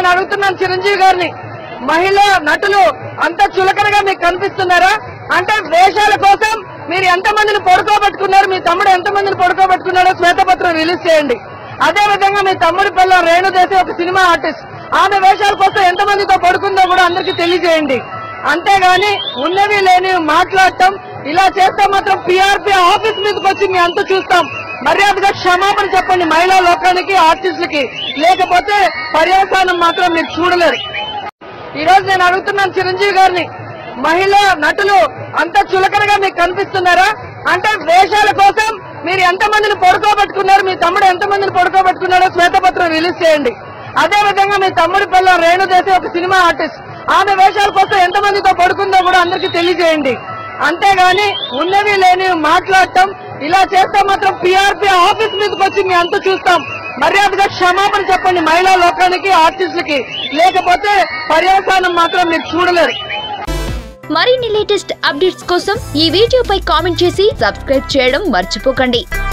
నేను అడుగుతున్నాను చిరంజీవి గారిని మహిళా నటులు అంత చులకనగా మీకు కనిపిస్తున్నారా అంటే వేషాల కోసం మీరు ఎంత మందిని పడుకోబెట్టుకున్నారు మీ తమ్ముడు ఎంత మందిని పడుకోబెట్టుకున్నారో శ్వేతపత్రం రిలీజ్ చేయండి అదే విధంగా మీ తమ్ముడి పిల్ల రేణుదేశి ఒక సినిమా ఆర్టిస్ట్ ఆమె వేషాల కోసం ఎంత మందితో పడుకుందో కూడా అందరికీ తెలియజేయండి అంతేగాని ఉన్నవి లేని మాట్లాడటం ఇలా చేస్తే మాత్రం పీఆర్పీ ఆఫీస్ మీదకి వచ్చి మీ అంత చూస్తాం మర్యాదగా క్షమాపణ చెప్పండి మహిళా లోకానికి ఆర్టిస్టులకి లేకపోతే పర్యవసానం మాత్రం మీరు చూడలేరు ఈ రోజు నేను అడుగుతున్నాను చిరంజీవి గారిని మహిళా నటులు అంత చులకనగా మీకు కనిపిస్తున్నారా అంటే వేషాల కోసం మీరు ఎంత మందిని పడుకోబెట్టుకున్నారు మీ తమ్ముడు ఎంత మందిని పడుకోబెట్టుకున్నారో శ్వేతపత్రం రిలీజ్ చేయండి అదే విధంగా మీ తమ్ముడి పిల్ల రేణుదేశి ఒక సినిమా ఆర్టిస్ట్ ఆమె వేషాల కోసం ఎంత మందితో పడుకుందో కూడా అందరికీ తెలియజేయండి అంతేగాని ఉన్నవి లేని మాట్లాడటం ఇలా చేస్తే మాత్రం పీఆర్పీ ఆఫీస్ మీదకి వచ్చి మీ అంత చూస్తాం మర్యాదగా క్షమాపణ చెప్పండి మహిళా లోకానికి ఆర్టిస్టులకి లేకపోతే పర్యవసానం మాత్రం మీరు చూడలేరు మరిన్ని లేటెస్ట్ అప్డేట్స్ కోసం ఈ వీడియోపై కామెంట్ చేసి సబ్స్క్రైబ్ చేయడం మర్చిపోకండి